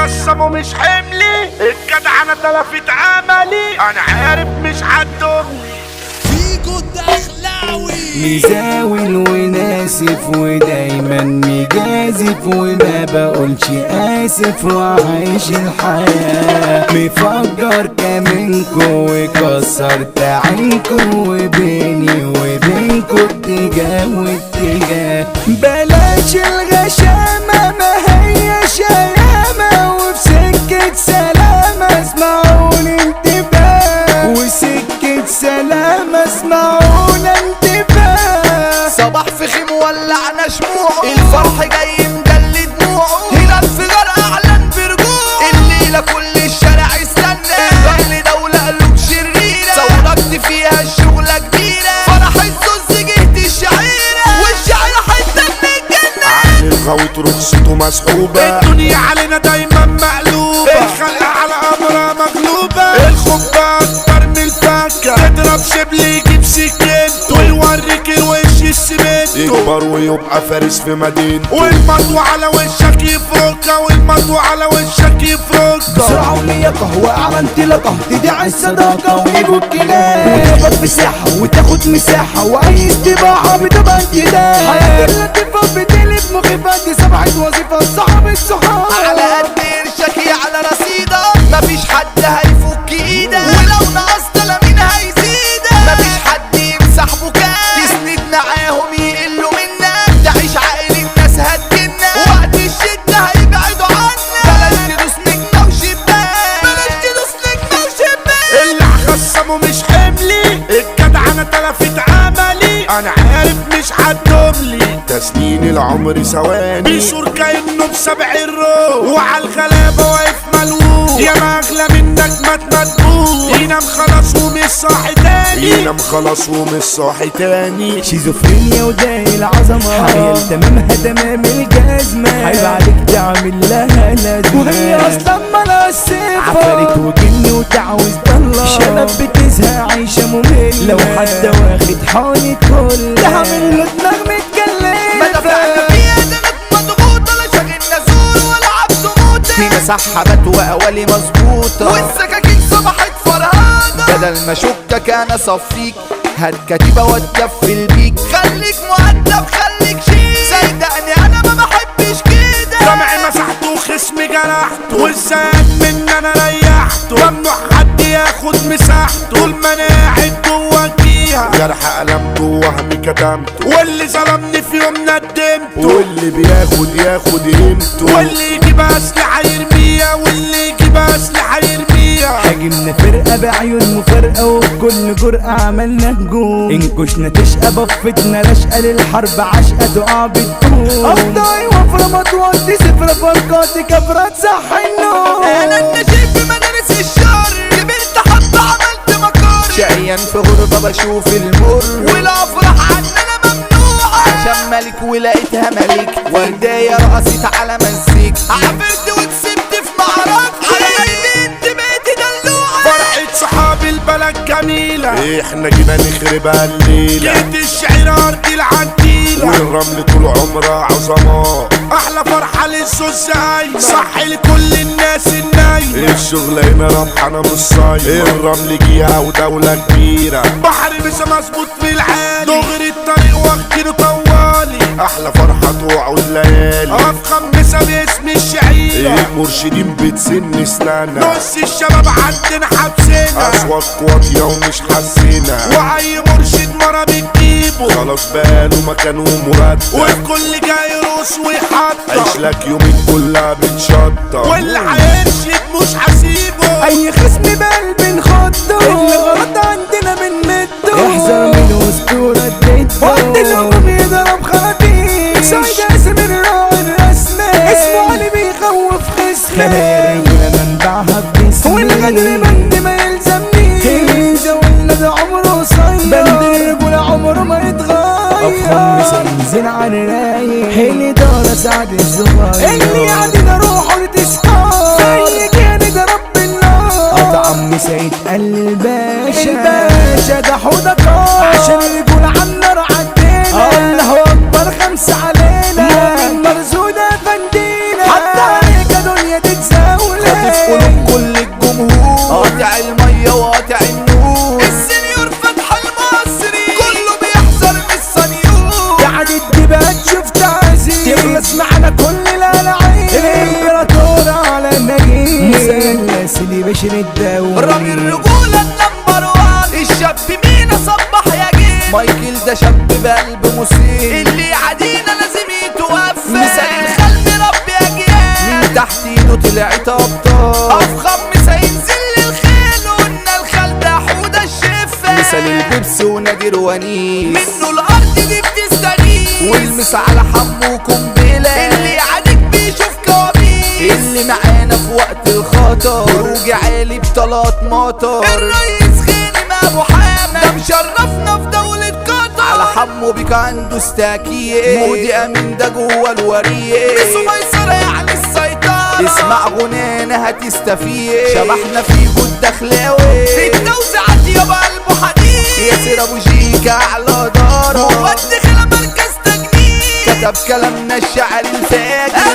خصمه مش حملي الجدع انا تلفت عملي انا عارف مش هتضمني فيكو الدخلاوي مزاول وناسف ودايما مجازف وما بقولش اسف وعايش الحياة مفجر كمنكو وكسرت عينكو وبيني وبينكو اتجاه واتجاه بلاش الغشامة ما هي شيامة وفي سكة سلامة اسمعوني انتباه وسكة سلامة اسمعونا انتباه صباح في خيم ولعنا شموعه الفرح جاي مدلي دموعه هنا انفجار اعلن برجوعه الليله كل الشارع يستنى الرمل دوله قلوب شريره ثورت فيها الشغله كبيره فرح الزوز جهد الشعيره والشعيره حته من الجنه عقل الغويط رخصته مسحوبة الدنيا علينا دايما مقلوبة الخلق على امرها مغلوبة الخبة اكتر من الفكة تضرب شبل يجيب سكينته ويوريك الوش السمنتو يكبر ويبقى فارس في مدينته والمطوة على وشك يفركها والمطوة على وشك يفركها بسرعة ولياقة وأعلى انطلاقة تدعي الصداقة ويجوا الكلام وتقبض مساحة وتاخد مساحة وأي استباحة بتبقى انتداب حياة اللطيفة بتقلب مخيفة دي سبعة وظيفة صعب الصحاب على قد قرشك يا على رصيدك مفيش حد هيفك ايدك ولو نقصت لا مين هيزيدك مفيش حد يمسح بكاك تسند معاهم يقلوا منك تعيش عائل الناس هتجنك وقت الشدة هيبعدوا عنك بلاش تدوس نجمة وشباك بلاش تدوس نجمة وشباك اللي هخصمه مش حملي الجدع انا تلفت عملي انا عارف مش هتضملي تسنين العمر ثواني بيشور كانه بسبع الروح وعلى الغلابه واقف ملوك يا ما اغلى منك ما تمدبوك ينام خلاص ومش صاحي تاني ينام خلاص ومش صاحي تاني شيزوفرينيا وداي العظمة حيال تمامها تمام الجزمة عيب عليك تعمل لها لازمة وهي أصلا مالها الصفة عفاريت وجن وتعوز ضلة شنب بتزهق عايشة مملة لو حد واخد حالة كل ده عامل له دماغ ما دفعنا متكلفة فيها دمك مضغوطة لا شاغلنا زور ولا عبد موتة فينا سحبات وأوالي مظبوطة والسكاكين صبحت فرهادة بدل ما شكك أنا أصفيك هات كتيبة واتكفل بيك خليك مؤدب خليك شيك صدقني أنا ما بحبش كده سمعي مسحته وخصمي جرحته والزاد من انا ريحته ممنوع حد ياخد مساحته طول ما انا قاعد جوا فيها جرح قلمته وهمي كتمته واللي ظلمني في يوم ندمته واللي بياخد ياخد قيمته واللي يجيب اسلحه يرميها واللي يجيب اسلحه يرميها هاجمنا فرقة بعيون مفارقة وبكل جرأة عملنا هجوم انكشنا تشقى بفتنا رشقة للحرب عشقة تقع بتقوم أفضاي وفرة مطواتي صفرة فرقاتي كفرة صح النوم انا النجيب في مدارس الشر كبرت حبة عملت مكار شقيان في غربة بشوف المر والافراح عننا ممنوعة عشان ملك ولقيتها ملك وردية رقصت على مزيك عبرت وكسبت في معركة على قلبي انت بقيت دلوعة فرحة صحاب البلد جميلة احنا جينا نخربها الليلة جيت الشعر ارض العديلة والرمل طول عمرها عظماء احلى فرحة للزوز هايمة صح لكل الناس النايمة الشغل هنا ربحانة مش صايمة الرمل جيها ودولة كبيرة بحر مش مظبوط في العالي دغري الطريق واخدينه طوالي احلى فرحة توعوا الليالي افخم مسا باسم الشعيرة المرشدين بتسن سنانا نص الشباب عندنا حبسنا اصوات واطية ومش حاسينا واي مرشد مرة بتجيبه خلاص باله مكانه مرتب والكل جاي يروس ويحطم عيش لك يومين كلها بتشطب واللي هيرشد مش هسيبه أي خصم بقلب نخضه اللي غلط عندنا من مده احذر من أسطورة جده وقت الهجوم يضرب خراطيم سعيد اسم الراعي الرسمي اسمه علي بيخوف خصمي خيرية منبعها باسمي والغدر بند ما يلزمنيش الجيزة والنادي عمره قصير بند الرجولة عمره ما يتغير أفخم مسنزل عن الرايق اللي دار سعد الصغير اللي عندنا روحه لتسحار زي كان ده رب النار قطع عم سيد الباشا الباشا ده حوضك عشان الرجولة على النار عدينا الله اكبر خمسة علينا من مرزودة فندينا حتى عليك دنيا تتساوي على كل الألعاب الإمبراطور على النجيب مثلث اللي بشر الدولة رامي الرجولة النمبر وان الشاب مينا صبح يا جيل مايكل ده شاب بقلب مسيء اللي يعادينا لازم يتوفى مثال الخلق ربي اجيال من تحت ايده طلعت ابطال افخم مثال ينزل الخيل وقلنا الخال ده حوده الشفا مثال البيبسي ونادر ونيس منه الارض دي بتستغيث والمس على حمو قنبله اللي يعاديك بيشوف كوابيس اللي معانا في وقت الخطر خروج عالي بطلات مطر الرئيس غانم ابو حامد ده مشرفنا في دولة قطر على حمو بيك عنده استاكية مودي امين ده جوه الورية ميسو ميسرة يعني السيطرة اسمع غنانا هتستفيد شبحنا في جود دخلاوي في التوزيعات يابا قلبه حديد ياسر ابو جيكا على داره ودي خلا مركز تجنيد كتب كلامنا الشعر الفاجر